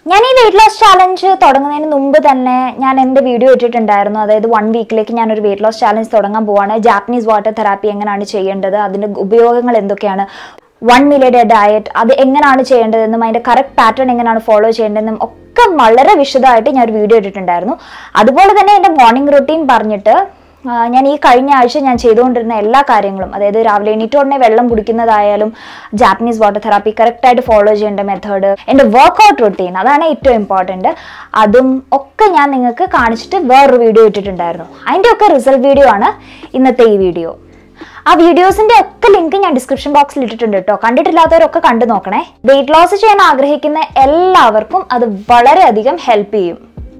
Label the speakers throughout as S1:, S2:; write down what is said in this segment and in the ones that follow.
S1: ഞാൻ ഈ weight loss challenge തുടങ്ങുന്നതിന് മുമ്പ് തന്നെ ഞാൻ എൻ്റെ വീഡിയോ ഇട്ടിട്ടുണ്ടായിരുന്നു അതായത് വൺ വീക്കിലേക്ക് ഞാൻ ഒരു വെയിറ്റ് ലോസ് ചാലഞ്ച് തുടങ്ങാൻ പോവാണ് ജാപ്പനീസ് വാട്ടർ തെറാപ്പി എങ്ങനെയാണ് ചെയ്യേണ്ടത് അതിൻ്റെ ഉപയോഗങ്ങൾ എന്തൊക്കെയാണ് വൺ മില്യയുടെ ഡയറ്റ് അത് എങ്ങനെയാണ് ചെയ്യേണ്ടതെന്നും അതിൻ്റെ കറക്റ്റ് പാറ്റേൺ എങ്ങനെയാണ് ഫോളോ ചെയ്യേണ്ടതെന്നും ഒക്കെ വളരെ വിശദമായിട്ട് ഞാൻ ഒരു വീഡിയോ ഇട്ടിട്ടുണ്ടായിരുന്നു അതുപോലെ തന്നെ എൻ്റെ മോർണിംഗ് റൊട്ടീൻ പറഞ്ഞിട്ട് ആ, ഞാൻ ഈ കഴിഞ്ഞ ആഴ്ച ഞാൻ ചെയ്തുകൊണ്ടിരുന്ന എല്ലാ കാര്യങ്ങളും അതായത് രാവിലെ എണീറ്റ് ഉടനെ വെള്ളം കുടിക്കുന്നതായാലും ജാപ്പനീസ് വാട്ടർ തെറാപ്പി കറക്റ്റായിട്ട് ഫോളോ ചെയ്യേണ്ട മെത്തേഡ് എൻ്റെ വർക്കൗട്ട് റൊട്ടീൻ അതാണ് ഏറ്റവും ഇമ്പോർട്ടൻറ്റ് അതും ഒക്കെ ഞാൻ നിങ്ങൾക്ക് കാണിച്ചിട്ട് വേറൊരു വീഡിയോ ഇട്ടിട്ടുണ്ടായിരുന്നു അതിൻ്റെ ഒക്കെ റിസൾട്ട് വീഡിയോ ആണ് ഇന്നത്തെ ഈ വീഡിയോ ആ വീഡിയോസിന്റെ ഒക്കെ ലിങ്ക് ഞാൻ ഡിസ്ക്രിപ്ഷൻ ബോക്സിൽ ഇട്ടിട്ടുണ്ട് കേട്ടോ കണ്ടിട്ടില്ലാത്തവരൊക്കെ കണ്ടു നോക്കണേ വെയിറ്റ് ലോസ് ചെയ്യാൻ ആഗ്രഹിക്കുന്ന എല്ലാവർക്കും അത് വളരെയധികം ഹെൽപ്പ് ചെയ്യും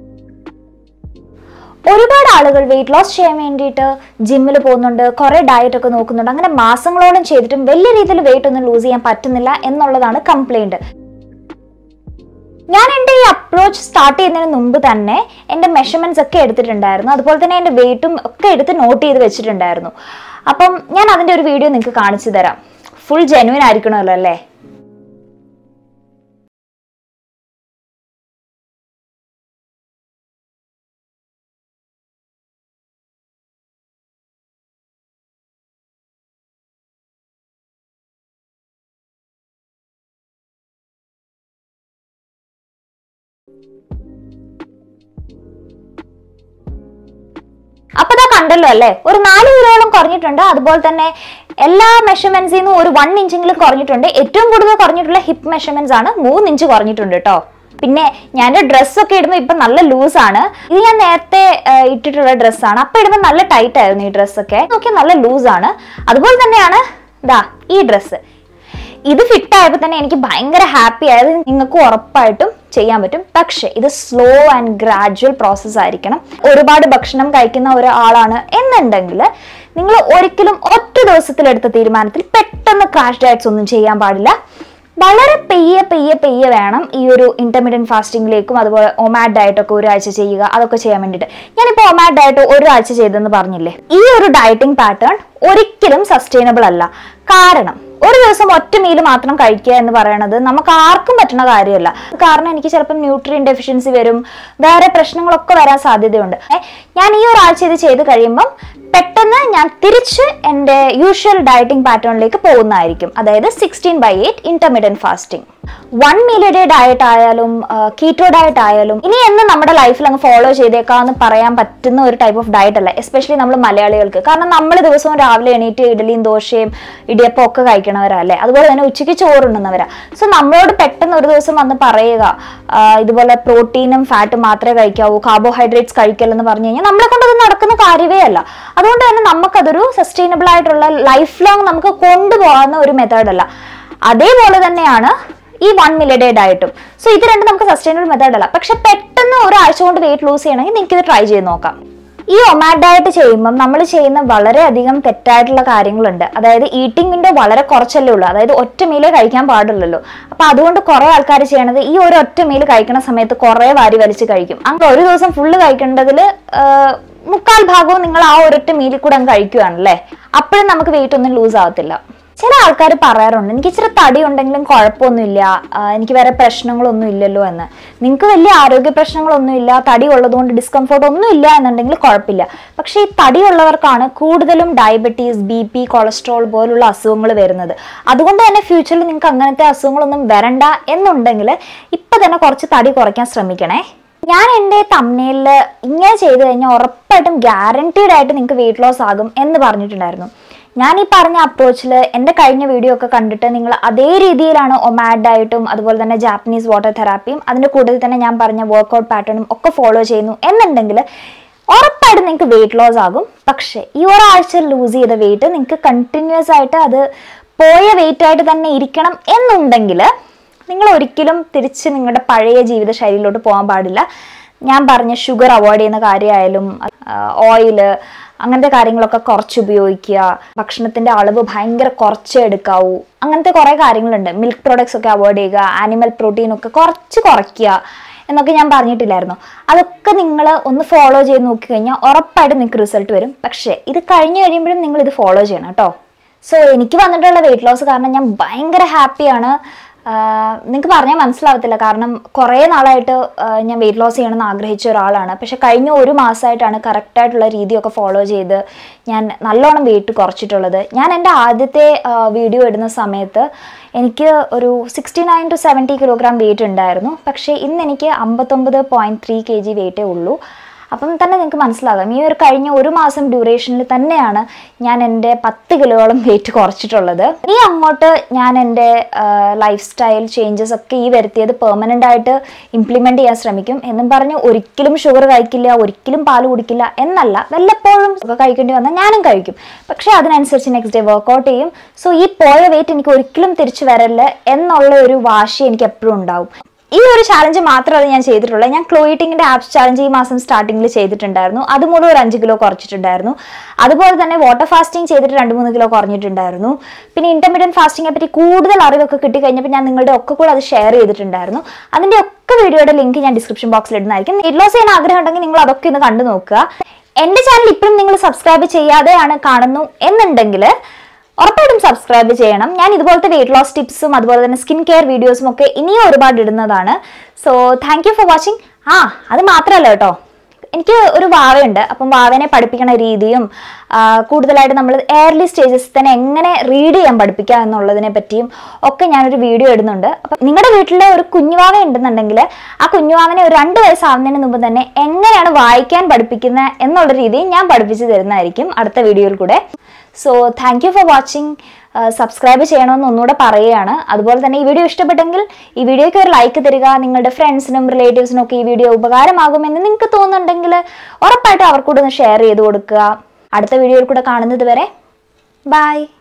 S1: ഒരുപാട് ആളുകൾ വെയിറ്റ് ലോസ് ചെയ്യാൻ വേണ്ടിയിട്ട് ജിമ്മിൽ പോകുന്നുണ്ട് കുറേ ഡയറ്റ് ഒക്കെ നോക്കുന്നുണ്ട് അങ്ങനെ മാസങ്ങളോളം ചെയ്തിട്ടും വലിയ രീതിയിൽ വെയിറ്റ് ഒന്നും ലൂസ് ചെയ്യാൻ പറ്റുന്നില്ല എന്നുള്ളതാണ് കംപ്ലൈന്റ് ഞാൻ എൻ്റെ ഈ അപ്രോച്ച് സ്റ്റാർട്ട് ചെയ്യുന്നതിന് മുമ്പ് തന്നെ എൻ്റെ മെഷർമെന്റ്സ് ഒക്കെ എടുത്തിട്ടുണ്ടായിരുന്നു അതുപോലെ തന്നെ എൻ്റെ വെയിറ്റും ഒക്കെ എടുത്ത് നോട്ട് ചെയ്ത് വെച്ചിട്ടുണ്ടായിരുന്നു അപ്പം ഞാൻ അതിൻ്റെ ഒരു വീഡിയോ നിങ്ങൾക്ക് കാണിച്ചു തരാം ഫുൾ ജെനുവിൻ ആയിരിക്കണമല്ലോ അല്ലേ അപ്പൊ ഇതാ കണ്ടല്ലോ അല്ലേ ഒരു നാല് കിലോളം കുറഞ്ഞിട്ടുണ്ട് അതുപോലെ തന്നെ എല്ലാ മെഷർമെന്റ്സിൽ നിന്നും ഒരു വൺ ഇഞ്ചെങ്കിലും കുറഞ്ഞിട്ടുണ്ട് ഏറ്റവും കൂടുതൽ കുറഞ്ഞിട്ടുള്ള ഹിപ്പ് മെഷർമെന്റ്സ് ആണ് മൂന്ന് ഇഞ്ച് കുറഞ്ഞിട്ടുണ്ട് കേട്ടോ പിന്നെ ഞാൻ ഡ്രസ്സൊക്കെ ഇടുമ്പോൾ ഇപ്പൊ നല്ല ലൂസ് ആണ് ഇത് ഞാൻ നേരത്തെ ആ, ഇട്ടിട്ടുള്ള ഡ്രസ്സാണ് അപ്പൊ ഇടുമ്പോൾ നല്ല ടൈറ്റ് ആയിരുന്നു ഈ ഡ്രസ്സൊക്കെ നോക്കിയാൽ നല്ല ലൂസ് ആണ് അതുപോലെ തന്നെയാണ് ദാ ഈ ഡ്രസ്സ് ഇത് ഫിറ്റ് ആയപ്പോൾ തന്നെ എനിക്ക് ഭയങ്കര ഹാപ്പി ആയത് നിങ്ങൾക്ക് ഉറപ്പായിട്ടും ചെയ്യാൻ പറ്റും പക്ഷേ ഇത് സ്ലോ ആൻഡ് ഗ്രാജുവൽ പ്രോസസ്സ് ആയിരിക്കണം ഒരുപാട് ഭക്ഷണം കഴിക്കുന്ന ഒരാളാണ് എന്നുണ്ടെങ്കിൽ നിങ്ങൾ ഒരിക്കലും ഒറ്റ ദിവസത്തിലെടുത്ത തീരുമാനത്തിൽ പെട്ടെന്ന് ക്രാഷ് ഡയറ്റ്സ് ഒന്നും ചെയ്യാൻ പാടില്ല വളരെ പെയ്യെ പെയ്യെ പെയ്യെ വേണം ഈ ഒരു ഇന്റർമീഡിയറ്റ് ഫാസ്റ്റിംഗിലേക്കും അതുപോലെ ഒമാറ്റ് ഡയറ്റ് ഒക്കെ ഒരാഴ്ച ചെയ്യുക അതൊക്കെ ചെയ്യാൻ വേണ്ടിയിട്ട് ഞാനിപ്പോൾ ഒമാറ്റ് ഡയറ്റ് ഒരാഴ്ച ചെയ്തെന്ന് പറഞ്ഞില്ലേ ഈ ഒരു ഡയറ്റിംഗ് പാറ്റേൺ ഒരിക്കലും സസ്റ്റൈനബിൾ അല്ല കാരണം ഒരു ദിവസം ഒറ്റ മീൽ മാത്രം കഴിക്കുക എന്ന് പറയുന്നത് നമുക്ക് ആർക്കും പറ്റുന്ന കാര്യമല്ല കാരണം എനിക്ക് ചിലപ്പം ന്യൂട്രിയൻ ഡെഫിഷ്യൻസി വരും വേറെ പ്രശ്നങ്ങളൊക്കെ വരാൻ സാധ്യതയുണ്ട് ഏ, ഞാൻ ഈ ഒരാഴ്ച ഇത് ചെയ്ത് കഴിയുമ്പം പെട്ടെന്ന് ഞാൻ തിരിച്ച് എൻ്റെ യൂഷ്വൽ ഡയറ്റിംഗ് പാറ്റേണിലേക്ക് പോകുന്നതായിരിക്കും അതായത് sixteen by eight intermediate fasting one മീലിയുടെ ഡയറ്റ് ആയാലും കീറ്റോ ഡയറ്റ് ആയാലും ഇനി എന്ന് നമ്മുടെ ലൈഫിൽ അങ്ങ് ഫോളോ ചെയ്തേക്കാന്ന് പറയാൻ പറ്റുന്ന ഒരു ടൈപ്പ് ഓഫ് ഡയറ്റ് അല്ല എസ്പെഷ്യലി നമ്മൾ മലയാളികൾക്ക് കാരണം നമ്മൾ ദിവസവും രാവിലെ എണീറ്റ് ഇഡലിയും ദോശയും ഇടിയപ്പം ഒക്കെ കഴിക്കണവരല്ലേ അതുപോലെ തന്നെ ഉച്ചയ്ക്ക് ചോറുണ്ണുന്നവരാ സോ നമ്മളോട് പെട്ടെന്ന് ഒരു ദിവസം വന്ന് പറയുക ആ, ഇതുപോലെ പ്രോട്ടീനും ഫാറ്റും മാത്രമേ കഴിക്കാവൂ കാർബോഹൈഡ്രേറ്റ്സ് കഴിക്കല്ലെന്ന് പറഞ്ഞു കഴിഞ്ഞാൽ നമ്മളെ കൊണ്ട് അത് നടക്കുന്ന കാര്യമേ അല്ല അതുകൊണ്ട് തന്നെ നമുക്കതൊരു സസ്റ്റൈനബിൾ ആയിട്ടുള്ള ലൈഫ് ലോങ് നമുക്ക് കൊണ്ടുപോകാവുന്ന ഒരു മെത്തേഡ് അല്ല അതേപോലെ തന്നെയാണ് ഈ വൺ മില്യഡേ ഡയറ്റും സോ ഇത് രണ്ടും നമുക്ക് സസ്റ്റൈനബിൾ മെത്തേഡ് അല്ല പക്ഷെ പെട്ടെന്ന് ഒരാഴ്ച കൊണ്ട് വെയിറ്റ് ലൂസ് ചെയ്യണമെങ്കിൽ നിങ്ങൾക്ക് ഇത് ട്രൈ ചെയ്ത് നോക്കാം ഈ ഒമാറ്റ് ഡയറ്റ് ചെയ്യുമ്പം നമ്മൾ ചെയ്യുന്ന വളരെയധികം തെറ്റായിട്ടുള്ള കാര്യങ്ങളുണ്ട് അതായത് ഈറ്റിംഗ് വിൻഡോ വളരെ കുറച്ചല്ലേ ഉള്ളൂ അതായത് ഒറ്റ മീലേ കഴിക്കാൻ പാടുള്ളൂ അപ്പൊ അതുകൊണ്ട് കുറെ ആൾക്കാർ ചെയ്യണത് ഈ ഒരു ഒറ്റ മീൽ കഴിക്കുന്ന സമയത്ത് കുറെ വാരി വലിച്ച് കഴിക്കും അങ്ങനെ ഒരു ദിവസം ഫുള്ള് കഴിക്കേണ്ടതിൽ മുക്കാൽ ഭാഗവും നിങ്ങൾ ആ ഒരൊറ്റ മീലിൽ കൂടെ അങ്ങ് കഴിക്കുകയാണല്ലേ അപ്പോഴും നമുക്ക് വെയിറ്റ് ഒന്നും ലൂസ് ആവത്തില്ല ചില ആൾക്കാർ പറയാറുണ്ട് എനിക്ക് ഇച്ചിരി തടി ഉണ്ടെങ്കിലും കുഴപ്പമൊന്നുമില്ല ആ, എനിക്ക് വേറെ പ്രശ്നങ്ങളൊന്നും ഇല്ലല്ലോ എന്ന് നിങ്ങൾക്ക് വലിയ ആരോഗ്യ പ്രശ്നങ്ങളൊന്നും ഇല്ല തടി ഉള്ളതുകൊണ്ട് ഡിസ്കംഫോർട്ട് ഒന്നും ഇല്ല എന്നുണ്ടെങ്കിൽ കുഴപ്പമില്ല പക്ഷേ ഈ തടി ഉള്ളവർക്കാണ് കൂടുതലും ഡയബറ്റീസ് ബി പി കൊളസ്ട്രോൾ പോലുള്ള അസുഖങ്ങൾ വരുന്നത് അതുകൊണ്ട് തന്നെ ഫ്യൂച്ചറിൽ നിങ്ങൾക്ക് അങ്ങനത്തെ അസുഖങ്ങളൊന്നും വരണ്ട എന്നുണ്ടെങ്കിൽ ഇപ്പം തന്നെ കുറച്ച് തടി കുറയ്ക്കാൻ ശ്രമിക്കണേ ഞാൻ എൻ്റെ തമ്മനയിൽ ഇങ്ങനെ ചെയ്തു കഴിഞ്ഞാൽ ഉറപ്പായിട്ടും ഗ്യാരണ്ടീഡ് ആയിട്ട് നിങ്ങൾക്ക് വെയിറ്റ് ലോസ് ആകും എന്ന് പറഞ്ഞിട്ടുണ്ടായിരുന്നു ഞാൻ ഈ പറഞ്ഞ അപ്രോച്ചിൽ എൻ്റെ കഴിഞ്ഞ വീഡിയോ ഒക്കെ കണ്ടിട്ട് നിങ്ങൾ അതേ രീതിയിലാണ് ഒമാഡ് ആയിട്ടും അതുപോലെ തന്നെ ജാപ്പനീസ് വാട്ടർ തെറാപ്പിയും അതിൻ്റെ കൂട്ടത്തിൽ തന്നെ ഞാൻ പറഞ്ഞ വർക്കൗട്ട് പാറ്റേണും ഒക്കെ ഫോളോ ചെയ്യുന്നു എന്നുണ്ടെങ്കിൽ ഉറപ്പായിട്ടും നിങ്ങൾക്ക് വെയിറ്റ് ലോസ് ആകും പക്ഷേ ഈ ഒരാഴ്ച ലൂസ് ചെയ്ത വെയിറ്റ് നിങ്ങൾക്ക് കണ്ടിന്യൂസ് ആയിട്ട് അത് പോയ വെയിറ്റ് ആയിട്ട് തന്നെ ഇരിക്കണം എന്നുണ്ടെങ്കിൽ നിങ്ങൾ ഒരിക്കലും തിരിച്ച് നിങ്ങളുടെ പഴയ ജീവിത ശൈലിയിലോട്ട് പോകാൻ പാടില്ല ഞാൻ പറഞ്ഞ ഷുഗർ അവോയ്ഡ് ചെയ്യുന്ന കാര്യമായാലും ഓയില് അങ്ങനത്തെ കാര്യങ്ങളൊക്കെ കുറച്ച് ഉപയോഗിക്കുക ഭക്ഷണത്തിന്റെ അളവ് ഭയങ്കര കുറച്ച് എടുക്കാവൂ അങ്ങനത്തെ കുറേ കാര്യങ്ങളുണ്ട് മിൽക്ക് പ്രോഡക്ട്സ് ഒക്കെ അവോയ്ഡ് ചെയ്യുക ആനിമൽ പ്രോട്ടീൻ ഒക്കെ കുറച്ച് കുറയ്ക്കുക എന്നൊക്കെ ഞാൻ പറഞ്ഞിട്ടില്ലായിരുന്നു അതൊക്കെ നിങ്ങൾ ഒന്ന് ഫോളോ ചെയ്ത് നോക്കിക്കഴിഞ്ഞാൽ ഉറപ്പായിട്ടും നിങ്ങൾക്ക് റിസൾട്ട് വരും പക്ഷേ ഇത് കഴിഞ്ഞ് കഴിയുമ്പോഴും നിങ്ങൾ ഇത് ഫോളോ ചെയ്യണം കേട്ടോ സോ എനിക്ക് വന്നിട്ടുള്ള വെയിറ്റ് ലോസ് കാരണം ഞാൻ ഭയങ്കര ഹാപ്പിയാണ് നിങ്ങൾക്ക് പറഞ്ഞാൽ മനസ്സിലാവത്തില്ല കാരണം കുറേ നാളായിട്ട് ആ, ഞാൻ വെയിറ്റ് ലോസ് ചെയ്യണമെന്ന് ആഗ്രഹിച്ച ഒരാളാണ് പക്ഷെ കഴിഞ്ഞ ഒരു മാസമായിട്ടാണ് കറക്റ്റായിട്ടുള്ള രീതിയൊക്കെ ഫോളോ ചെയ്ത് ഞാൻ നല്ലോണം വെയിറ്റ് കുറച്ചിട്ടുള്ളത് ഞാൻ എൻ്റെ ആദ്യത്തെ വീഡിയോ ഇടുന്ന സമയത്ത് എനിക്ക് ഒരു sixty nine to seventy kilogram weight ഉണ്ടായിരുന്നു പക്ഷേ ഇന്ന് എനിക്ക് അമ്പത്തൊമ്പത് പോയിൻറ്റ് ത്രീ കെ ജി വെയിറ്റേ ഉള്ളൂ അപ്പം തന്നെ നിങ്ങൾക്ക് മനസ്സിലാകാം ഈ ഒരു കഴിഞ്ഞ ഒരു മാസം ഡ്യൂറേഷനിൽ തന്നെയാണ് ഞാൻ എൻ്റെ പത്ത് കിലോളം വെയിറ്റ് കുറച്ചിട്ടുള്ളത് ഇനി അങ്ങോട്ട് ഞാൻ എൻ്റെ ലൈഫ് സ്റ്റൈൽ ചേഞ്ചസ് ഒക്കെ ഈ വരുത്തിയത് പെർമനൻ്റ് ആയിട്ട് ഇംപ്ലിമെൻ്റ് ചെയ്യാൻ ശ്രമിക്കും എന്നും പറഞ്ഞ് ഒരിക്കലും ഷുഗർ കഴിക്കില്ല ഒരിക്കലും പാൽ കുടിക്കില്ല എന്നല്ല വല്ലപ്പോഴും ഒക്കെ കഴിക്കേണ്ടി വന്നാൽ ഞാനും കഴിക്കും പക്ഷേ അതിനനുസരിച്ച് നെക്സ്റ്റ് ഡേ വർക്കൗട്ട് ചെയ്യും സോ ഈ പോയ വെയിറ്റ് എനിക്ക് ഒരിക്കലും തിരിച്ചു വരല്ല എന്നുള്ള ഒരു വാശി എനിക്ക് എപ്പോഴും ഉണ്ടാവും ഈ ഒരു ചാലഞ്ച് മാത്രമല്ല ഞാൻ ചെയ്തിട്ടുള്ളത് ഞാൻ ക്ലോയിറ്റിങ്ങിന്റെ ആപ്സ് ചാലഞ്ച് ഈ മാസം സ്റ്റാർട്ടിങ്ങിൽ ചെയ്തിട്ടുണ്ടായിരുന്നു അതുമൂലം ഒരു അഞ്ച് കിലോ കുറച്ചിട്ടുണ്ടായിരുന്നു അതുപോലെ തന്നെ വാട്ടർ ഫാസ്റ്റിംഗ് ചെയ്തിട്ട് രണ്ട് മൂന്ന് കിലോ കുറഞ്ഞിട്ടുണ്ടായിരുന്നു പിന്നെ ഇന്റർമീഡിയറ്റ് ഫാസ്റ്റിങ്ങിനെ പറ്റി കൂടുതൽ അറിവൊക്കെ കിട്ടിക്കഴിഞ്ഞപ്പോൾ ഞാൻ നിങ്ങളുടെ ഒക്കെ കൂടെ അത് ഷെയർ ചെയ്തിട്ടുണ്ടായിരുന്നു അതിന്റെ ഒക്കെ വീഡിയോയുടെ ലിങ്ക് ഞാൻ ഡിസ്ക്രിപ്ഷൻ ബോക്സിൽ ഇടുന്നതായിരിക്കും വെയിറ്റ് ലോസ് ചെയ്യാൻ ആഗ്രഹം ഉണ്ടെങ്കിൽ നിങ്ങൾ അതൊക്കെ ഒന്ന് കണ്ടു നോക്കുക എന്റെ ചാനൽ ഇപ്പോഴും നിങ്ങൾ സബ്സ്ക്രൈബ് ചെയ്യാതെയാണ് കാണുന്നു എന്നുണ്ടെങ്കിൽ ഉറപ്പായിട്ടും സബ്സ്ക്രൈബ് ചെയ്യണം ഞാൻ ഇതുപോലത്തെ വെയിറ്റ് ലോസ് ടിപ്സും അതുപോലെ തന്നെ സ്കിൻ കെയർ വീഡിയോസും ഒക്കെ ഇനിയും ഒരുപാട് ഇടുന്നതാണ് so thank you for watching ആ അത് മാത്രമല്ല കേട്ടോ എനിക്ക് ഒരു വാവയുണ്ട് അപ്പം വാവനെ പഠിപ്പിക്കുന്ന രീതിയും ആ, കൂടുതലായിട്ട് നമ്മൾ എയർലി സ്റ്റേജസ് തന്നെ എങ്ങനെ റീഡ് ചെയ്യാൻ പഠിപ്പിക്കുക എന്നുള്ളതിനെ പറ്റിയും ഒക്കെ ഞാനൊരു വീഡിയോ ഇടുന്നുണ്ട് അപ്പം നിങ്ങളുടെ വീട്ടിൽ ഒരു കുഞ്ഞുവാവ ഉണ്ടെന്നുണ്ടെങ്കിൽ ആ കുഞ്ഞുവാവനെ ഒരു രണ്ട് വയസ്സാവുന്നതിന് മുമ്പ് തന്നെ എങ്ങനെയാണ് വായിക്കാൻ പഠിപ്പിക്കുന്നത് എന്നുള്ള രീതിയിൽ ഞാൻ പഠിപ്പിച്ചു തരുന്നതായിരിക്കും അടുത്ത വീഡിയോയിൽ കൂടെ so thank you for watching subscribe ചെയ്യണമെന്ന് ഒന്നുകൂടെ പറയുകയാണ് അതുപോലെ തന്നെ ഈ വീഡിയോ ഇഷ്ടപ്പെട്ടെങ്കിൽ ഈ വീഡിയോയ്ക്ക് ഒരു ലൈക്ക് തരിക നിങ്ങളുടെ ഫ്രണ്ട്സിനും റിലേറ്റീവ്സിനും ഒക്കെ ഈ വീഡിയോ ഉപകാരമാകുമെന്ന് നിങ്ങൾക്ക് തോന്നുന്നുണ്ടെങ്കിൽ ഉറപ്പായിട്ടും അവർക്കൂടെ ഒന്ന് ഷെയർ ചെയ്ത് കൊടുക്കുക അടുത്ത വീഡിയോയിൽ കൂടെ കാണുന്നത് വരെ ബൈ